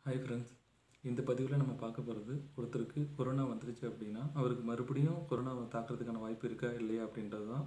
hi friends இந்த பதிவில் நம்ம பார்க்க போகிறது ஒருத்தருக்கு கொரோனா வந்துருச்சு அப்படின்னா அவருக்கு மறுபடியும் கொரோனாவை தாக்குறதுக்கான வாய்ப்பு இருக்கா இல்லையா அப்படின்றது தான்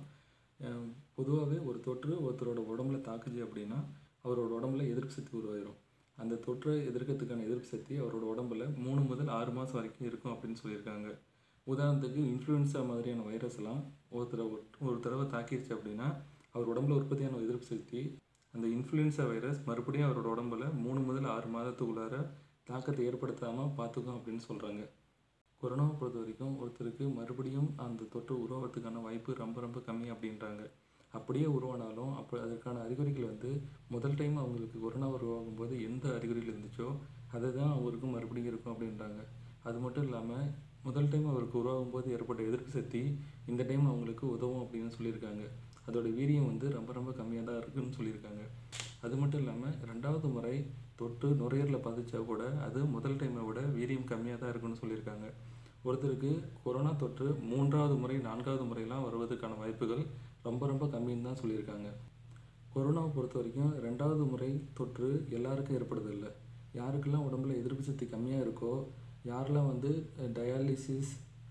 பொதுவாகவே ஒரு தொற்று ஒருத்தரோட உடம்புல தாக்குச்சு அப்படின்னா அவரோட உடம்புல எதிர்ப்பு சக்தி உருவாயிரும் அந்த தொற்றை எதிர்க்கிறதுக்கான எதிர்ப்பு சக்தி அவரோட உடம்புல மூணு முதல் ஆறு மாதம் வரைக்கும் இருக்கும் அப்படின்னு சொல்லியிருக்காங்க உதாரணத்துக்கு இன்ஃப்ளூயன்ஸா மாதிரியான வைரஸ் எல்லாம் ஒருத்தரை ஒரு ஒரு தடவை தாக்கிருச்சு அப்படின்னா அவர் உடம்புல உற்பத்தியான எதிர்ப்பு சக்தி அந்த இன்ஃப்ளூயன்ஸா வைரஸ் மறுபடியும் அவரோட உடம்புல மூணு முதல் ஆறு மாதத்துக்குள்ளார தாக்கத்தை ஏற்படுத்தாமல் பார்த்துக்கும் அப்படின்னு சொல்கிறாங்க கொரோனாவை பொறுத்த வரைக்கும் ஒருத்தருக்கு மறுபடியும் அந்த தொற்று உருவாகிறதுக்கான வாய்ப்பு ரொம்ப ரொம்ப கம்மி அப்படின்றாங்க அப்படியே உருவானாலும் அப்போ அதற்கான அறிகுறிகள் வந்து முதல் டைம் அவங்களுக்கு கொரோனா உருவாகும் போது எந்த அறிகுறிகள் இருந்துச்சோ அதை தான் அவருக்கு மறுபடியும் இருக்கும் அப்படின்றாங்க அது மட்டும் இல்லாமல் முதல் டைம் அவருக்கு உருவாகும் போது ஏற்பட்ட எதிர்ப்பு சக்தி இந்த டைம் அவங்களுக்கு உதவும் அப்படின்னு சொல்லியிருக்காங்க அதோட வீரியம் வந்து ரொம்ப ரொம்ப கம்மியாக தான் இருக்குன்னு சொல்லியிருக்காங்க அது மட்டும் இல்லாமல் ரெண்டாவது முறை தொற்று நுரையீரலில் பாதிச்சா கூட அது முதல் டைமை விட வீரியம் கம்மியாக தான் இருக்குன்னு சொல்லியிருக்காங்க ஒருத்தருக்கு கொரோனா தொற்று மூன்றாவது முறை நான்காவது முறையெல்லாம் வருவதற்கான வாய்ப்புகள் ரொம்ப ரொம்ப கம்மின்னு தான் சொல்லியிருக்காங்க கொரோனாவை பொறுத்த வரைக்கும் ரெண்டாவது முறை தொற்று எல்லாருக்கும் ஏற்படுறதில்ல யாருக்கெல்லாம் உடம்புல எதிர்ப்பு சக்தி கம்மியாக இருக்கோ யாரெல்லாம் வந்து டயாலிசிஸ்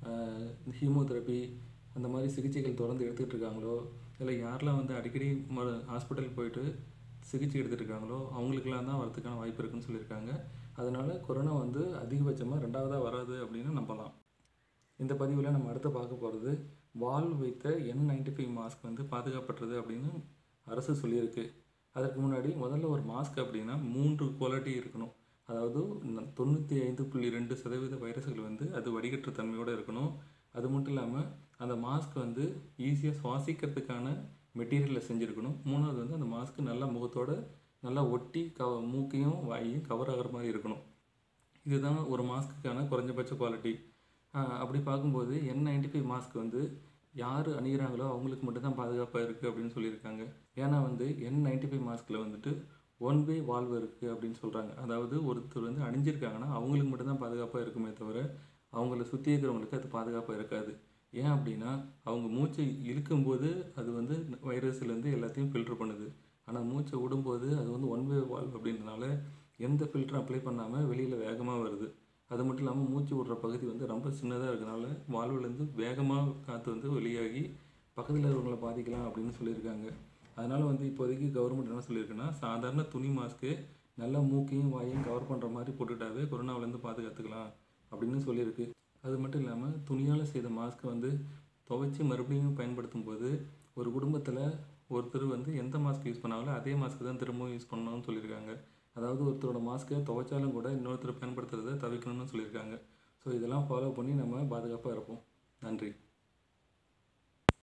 ஹீமோதெரப்பி அந்த மாதிரி சிகிச்சைகள் தொடர்ந்து எடுத்துகிட்டு இருக்காங்களோ இல்லை யாரெல்லாம் வந்து அடிக்கடி ம ஹாஸ்பிட்டல் போயிட்டு சிகிச்சை எடுத்துகிட்டு இருக்காங்களோ அவங்களுக்கெல்லாம் தான் வரதுக்கான வாய்ப்பு இருக்குன்னு சொல்லியிருக்காங்க அதனால் கொரோனா வந்து அதிகபட்சமாக ரெண்டாவதாக வராது அப்படின்னு நம்பலாம் இந்த பதிவில் நம்ம அடுத்து பார்க்க போகிறது வால் வைத்த என் நைன்டி ஃபைவ் மாஸ்க் வந்து பாதுகாப்பற்றது அப்படின்னு அரசு சொல்லியிருக்கு அதற்கு முன்னாடி முதல்ல ஒரு மாஸ்க் அப்படின்னா மூன்று குவாலிட்டி இருக்கணும் அதாவது தொண்ணூற்றி ஐந்து புள்ளி ரெண்டு சதவீத வைரஸ்கள் வந்து அது வடிகற்ற தன்மையோடு இருக்கணும் அது மட்டும் இல்லாமல் அந்த மாஸ்க் வந்து ஈஸியாக சுவாசிக்கிறதுக்கான மெட்டீரியலில் செஞ்சுருக்கணும் மூணாவது வந்து அந்த மாஸ்க்கு நல்லா முகத்தோடு நல்லா ஒட்டி க மூக்கையும் வாயையும் கவர் ஆகிற மாதிரி இருக்கணும் இதுதான் ஒரு மாஸ்க்குக்கான குறைஞ்சபட்ச குவாலிட்டி அப்படி பார்க்கும்போது என் நைன்டி ஃபைவ் மாஸ்க் வந்து யார் அணிகிறாங்களோ அவங்களுக்கு மட்டும்தான் பாதுகாப்பாக இருக்குது அப்படின்னு சொல்லியிருக்காங்க ஏன்னா வந்து என் நைன்டி ஃபைவ் மாஸ்கில் வந்துட்டு ஒன் வே வால்வ் இருக்குது அப்படின்னு சொல்கிறாங்க அதாவது ஒருத்தர் வந்து அணிஞ்சிருக்காங்கன்னா அவங்களுக்கு மட்டும்தான் பாதுகாப்பாக இருக்குமே தவிர அவங்கள சுற்றி இருக்கிறவங்களுக்கு அது பாதுகாப்பாக இருக்காது ஏன் அப்படின்னா அவங்க மூச்சை இழுக்கும்போது அது வந்து வைரஸ்லேருந்து எல்லாத்தையும் ஃபில்டர் பண்ணுது ஆனால் மூச்சை விடும்போது அது வந்து ஒன் வே வால்வ் அப்படின்றனால எந்த ஃபில்டரும் அப்ளை பண்ணாமல் வெளியில் வேகமாக வருது அது மட்டும் இல்லாமல் மூச்சு விடுற பகுதி வந்து ரொம்ப சின்னதாக இருக்கனால வால்வுலேருந்து வேகமாக காற்று வந்து வெளியாகி பக்கத்தில் இருக்கிறவங்கள பாதிக்கலாம் அப்படின்னு சொல்லியிருக்காங்க அதனால் வந்து இப்போதைக்கு கவர்மெண்ட் என்ன சொல்லியிருக்குன்னா சாதாரண துணி மாஸ்க்கு நல்லா மூக்கையும் வாயையும் கவர் பண்ணுற மாதிரி போட்டுக்கிட்டாவே கொரோனாவிலேருந்து பாதுகாத்துக்கலாம் அப்படின்னு சொல்லியிருக்கு அது மட்டும் இல்லாமல் துணியால் செய்த மாஸ்க்கை வந்து துவைச்சி மறுபடியும் பயன்படுத்தும் போது ஒரு குடும்பத்தில் ஒருத்தர் வந்து எந்த மாஸ்க் யூஸ் பண்ணாங்களோ அதே மாஸ்க்கு தான் திரும்பவும் யூஸ் பண்ணணும்னு சொல்லியிருக்காங்க அதாவது ஒருத்தரோட மாஸ்க்கை துவைச்சாலும் கூட இன்னொருத்தர் பயன்படுத்துறதை தவிர்க்கணும்னு சொல்லியிருக்காங்க ஸோ இதெல்லாம் ஃபாலோ பண்ணி நம்ம பாதுகாப்பாக இருப்போம் நன்றி